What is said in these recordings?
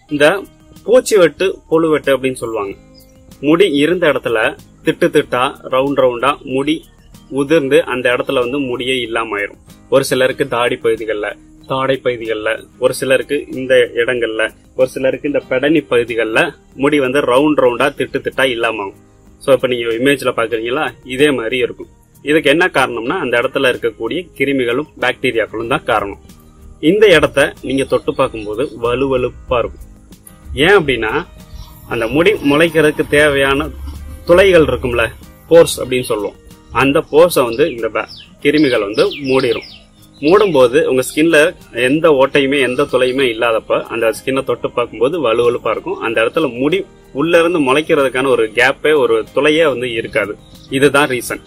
இந்த பூச்சி வெட்டு புழு வெட்டு அப்படின்னு சொல்லுவாங்க முடி இருந்த இடத்துல திட்டு திட்டா ரவுண்ட் ரவுண்டா முடி உதிர்ந்து அந்த இடத்துல வந்து முடியே இல்லாம ஆயிரும் ஒரு சிலருக்கு தாடி பகுதிகளில் தாடை பகுதிகளில் ஒரு சிலருக்கு இந்த இடங்கள்ல ஒரு சிலருக்கு இந்த பெடனி பகுதிகளில் முடி வந்து ரவுண்ட் ரவுண்டா திட்டு திட்டா இல்லாம ஆகும் ஸோ இப்போ நீங்க இமேஜ்ல பாக்குறீங்களா இதே மாதிரி இருக்கும் இதுக்கு என்ன காரணம்னா அந்த இடத்துல இருக்கக்கூடிய கிருமிகளும் பாக்டீரியாக்களும் தான் காரணம் இந்த இடத்த நீங்க தொட்டு பார்க்கும்போது வலுவலுப்பா இருக்கும் ஏன் அப்படின்னா அந்த முடி முளைக்கிறதுக்கு தேவையான துளைகள் இருக்கும்ல போர்ஸ் அப்படின்னு சொல்லுவோம் அந்த போர்ஸை வந்து இந்த ப- கிருமிகள் வந்து மூடிரும் மூடும்போது உங்க ஸ்கின்ல எந்த ஓட்டையுமே எந்த துளையுமே இல்லாதப்ப அந்த ஸ்கின்னை தொட்டு பார்க்கும்போது வலுவலுப்பா இருக்கும் அந்த இடத்துல முடி உள்ள இருந்து முளைக்கிறதுக்கான ஒரு கேப்பே ஒரு துளையே வந்து இருக்காது இதுதான் ரீசன்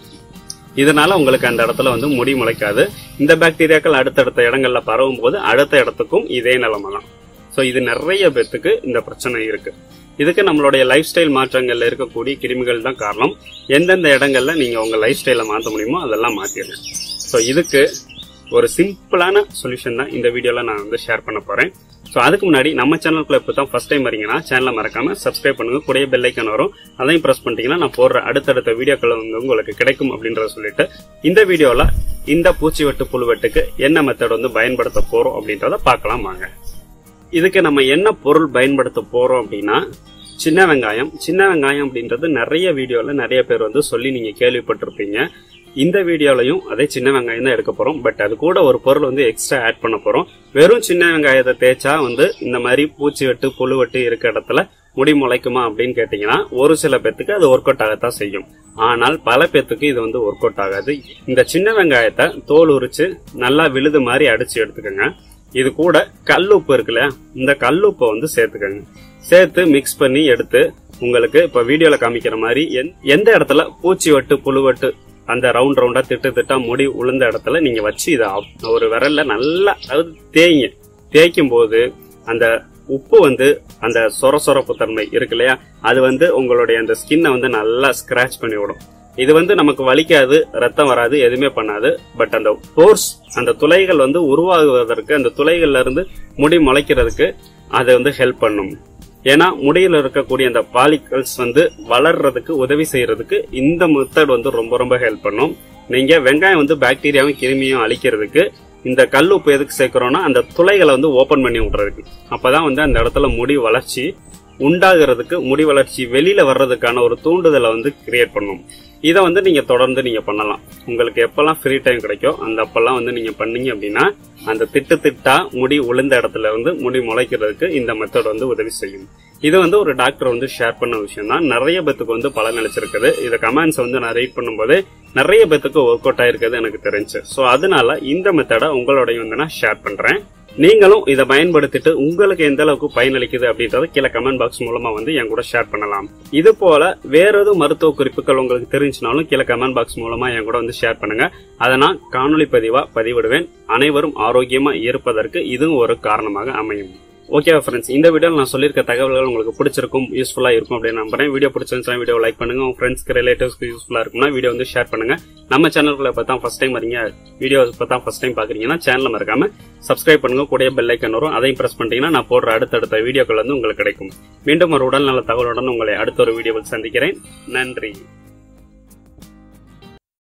இதனால உங்களுக்கு அந்த இடத்துல வந்து முடி முளைக்காது இந்த பாக்டீரியாக்கள் அடுத்தடுத்த இடங்கள்ல பரவும் போது அடுத்த இடத்துக்கும் இதே நிலைமை தான் ஸோ இது நிறைய பேத்துக்கு இந்த பிரச்சனை இருக்கு இதுக்கு நம்மளுடைய லைஃப் ஸ்டைல் மாற்றங்கள்ல இருக்கக்கூடிய கிருமிகள் தான் காரணம் எந்தெந்த இடங்கள்ல நீங்க உங்க லைஃப் ஸ்டைலை மாற்ற முடியுமோ அதெல்லாம் மாத்திடுங்க ஸோ இதுக்கு ஒரு சிம்பிளான சொல்யூஷன் தான் இந்த வீடியோல நான் வந்து ஷேர் பண்ண போறேன் ஸோ அதுக்கு முன்னாடி நம்ம சேனலுக்குள்ள இப்போ தான் ஃபர்ஸ்ட் டைம் வரீங்கன்னா சேனலை மறக்காம சப்ஸ்கிரைப் பண்ணுங்க கூடயே பெல் ஐக்கான் வரும் அதையும் பிரஸ் பண்ணிட்டீங்கன்னா நான் போடுற அடுத்தடுத்த வீடியோக்கள் வந்து உங்களுக்கு கிடைக்கும் அப்படின்றத சொல்லிட்டு இந்த வீடியோல இந்த பூச்சி வெட்டு புழு வெட்டுக்கு என்ன மெத்தட் வந்து பயன்படுத்த போறோம் அப்படின்றத பார்க்கலாம் வாங்க இதுக்கு நம்ம என்ன பொருள் பயன்படுத்த போறோம் அப்படின்னா சின்ன வெங்காயம் சின்ன வெங்காயம் அப்படின்றது நிறைய வீடியோல நிறைய பேர் வந்து சொல்லி நீங்க கேள்விப்பட்டிருப்பீங்க இந்த வீடியோலையும் அதே சின்ன வெங்காயம் தான் எடுக்க போறோம் பட் அது கூட ஒரு பொருள் வந்து எக்ஸ்ட்ரா ஆட் பண்ண போறோம் வெறும் சின்ன வெங்காயத்தை தேய்ச்சா வந்து இந்த மாதிரி பூச்சி வெட்டு புழு வெட்டு இருக்க இடத்துல முடி முளைக்குமா அப்படின்னு கேட்டீங்கன்னா ஒரு சில பேத்துக்கு அது ஒர்க் அவுட் ஆகத்தான் செய்யும் ஆனால் பல பேத்துக்கு இது வந்து ஒர்க் அவுட் ஆகாது இந்த சின்ன வெங்காயத்தை தோல் உரிச்சு நல்லா விழுது மாதிரி அடிச்சு எடுத்துக்கோங்க இது கூட கல்லுப்பு இருக்கு இல்லையா இந்த கல்லுப்பை வந்து சேர்த்துக்கோங்க சேர்த்து மிக்ஸ் பண்ணி எடுத்து உங்களுக்கு இப்ப வீடியோல காமிக்கிற மாதிரி எந்- எந்த இடத்துல பூச்சி வெட்டு புழு வெட்டு அந்த ரவுண்ட் ரவுண்டா திட்டு திட்டா முடி உளுந்த இடத்துல நீங்க வச்சு இதை அப்- ஒரு விரல்ல நல்லா அதாவது தேய்ங்க தேய்க்கும் போது அந்த உப்பு வந்து அந்த சொர சொரப்பு தன்மை இருக்கு இல்லையா அது வந்து உங்களுடைய அந்த ஸ்கின்னை வந்து நல்லா ஸ்கிராச் பண்ணி விடும் இது வந்து நமக்கு வலிக்காது ரத்தம் வராது எதுவுமே பண்ணாது பட் அந்த போர்ஸ் அந்த துளைகள் வந்து உருவாகுவதற்கு அந்த துளைகள்ல இருந்து முடி முளைக்கிறதுக்கு அது வந்து ஹெல்ப் பண்ணும் ஏன்னா முடியில இருக்கக்கூடிய அந்த பாலிகல்ஸ் வந்து வளர்றதுக்கு உதவி செய்யறதுக்கு இந்த மெத்தட் வந்து ரொம்ப ரொம்ப ஹெல்ப் பண்ணும் நீங்க வெங்காயம் வந்து பாக்டீரியாவும் கிருமியும் அழிக்கிறதுக்கு இந்த கல் உப்பு எதுக்கு சேர்க்கிறோம்னா அந்த துளைகளை வந்து ஓபன் பண்ணி விடுறதுக்கு அப்பதான் வந்து அந்த இடத்துல முடி வளர்ச்சி உண்டாகிறதுக்கு முடி வளர்ச்சி வெளியில வர்றதுக்கான ஒரு தூண்டுதலை வந்து கிரியேட் பண்ணும் இதை வந்து நீங்க தொடர்ந்து நீங்க பண்ணலாம் உங்களுக்கு எப்பெல்லாம் ஃப்ரீ டைம் கிடைக்கும் அந்த அப்பெல்லாம் வந்து நீங்க பண்ணீங்க அப்படின்னா அந்த திட்டு திட்டா முடி உளுந்த இடத்துல வந்து முடி முளைக்கிறதுக்கு இந்த மெத்தட் வந்து உதவி செய்யும் இது வந்து ஒரு டாக்டர் வந்து ஷேர் பண்ண விஷயம் தான் நிறைய பேத்துக்கு வந்து பலன் அளிச்சிருக்குது இதை கமெண்ட்ஸ் வந்து நான் ரீட் பண்ணும்போது நிறைய பேத்துக்கு ஒர்க் அவுட் ஆயிருக்குது எனக்கு தெரிஞ்சு ஸோ அதனால இந்த மெத்தடை உங்களோடய வந்து நான் ஷேர் பண்றேன் நீங்களும் இதை பயன்படுத்திட்டு உங்களுக்கு எந்த அளவுக்கு பயனளிக்குது அப்படின்றத கீழே கமெண்ட் பாக்ஸ் மூலமா வந்து என் கூட ஷேர் பண்ணலாம் இது போல வேற எதுவும் மருத்துவ குறிப்புகள் உங்களுக்கு தெரிஞ்சுனாலும் கீழே கமெண்ட் பாக்ஸ் மூலமா என் கூட வந்து ஷேர் பண்ணுங்க அதை நான் காணொளி பதிவா பதிவிடுவேன் அனைவரும் ஆரோக்கியமா இருப்பதற்கு இதுவும் ஒரு காரணமாக அமையும் ஓகே ஃப்ரெண்ட்ஸ் இந்த வீடியோவில் நான் சொல்லியிருக்க தகவல்கள் உங்களுக்கு பிடிச்சிருக்கும் யூஸ்ஃபுல்லா இருக்கும் அப்படின்னு நம்புறேன் வீடியோ பிடிச்சிருந்துச்சுன்னா வீடியோ லைக் பண்ணுங்க உங்க ஃப்ரெண்ட்ஸ்க்கு ரிலேட்டிவ்ஸ்க்கு யூஸ்ஃபுல்லா இருக்கும்னா வீடியோ வந்து ஷேர் பண்ணுங்க நம்ம சேனலுக்குள்ள இப்போ தான் ஃபர்ஸ்ட் டைம் வரீங்க வீடியோ இப்போ தான் ஃபர்ஸ்ட் டைம் பாக்குறீங்கன்னா சேனலை மறக்காம சப்ஸ்கிரைப் பண்ணுங்க கூடயே பெல் ஐக்கன் வரும் அதையும் பிரஸ் பண்ணிட்டீங்கன்னா நான் போடுற அடுத்தடுத்த வீடியோக்கள் வந்து உங்களுக்கு கிடைக்கும் மீண்டும் ஒரு உடல்நல தகவலுடன் உங்களை அடுத்த ஒரு வீடியோவில் சந்திக்கிறேன் நன்றி